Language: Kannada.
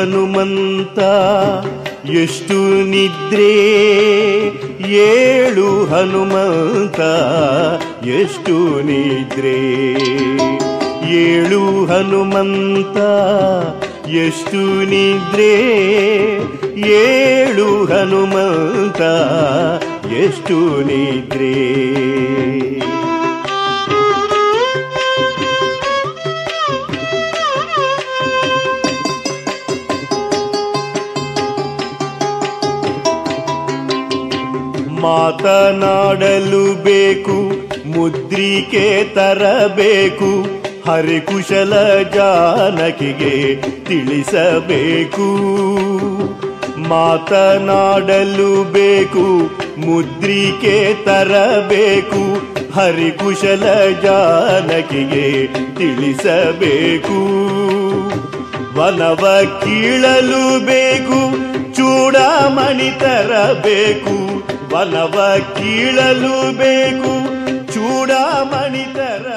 ಹನುಮಂತ ಎಷ್ಟು ನಿದ್ರೆ ಏಳು ಹನುಮಂತ ಎಷ್ಟು ನಿದ್ರೆ ಏಳು ಹನುಮಂತ ಎಷ್ಟು ನಿದ್ರೆ ಏಳು ಹನುಮಂತ ಎಷ್ಟು ನಿದ್ರೆ ಮಾತನಾಡಲು ಬೇಕು ಮುದ್ರಿಕೆ ತರಬೇಕು ಹರಿಕುಶಲ ಜಾನಕಿಗೆ ತಿಳಿಸಬೇಕು ಮಾತನಾಡಲು ಬೇಕು ಮುದ್ರಿಕೆ ತರಬೇಕು ಹರಿಕುಶಲ ಜಾನಕಿಗೆ ತಿಳಿಸಬೇಕು ವನವ ಕೀಳಲು ಬೇಕು ಚೂಡಾಮಣಿ ತರಬೇಕು ವನವ ಕೀಳಲು ಬೇಕು ಚೂಡಾಮಣಿ ತರ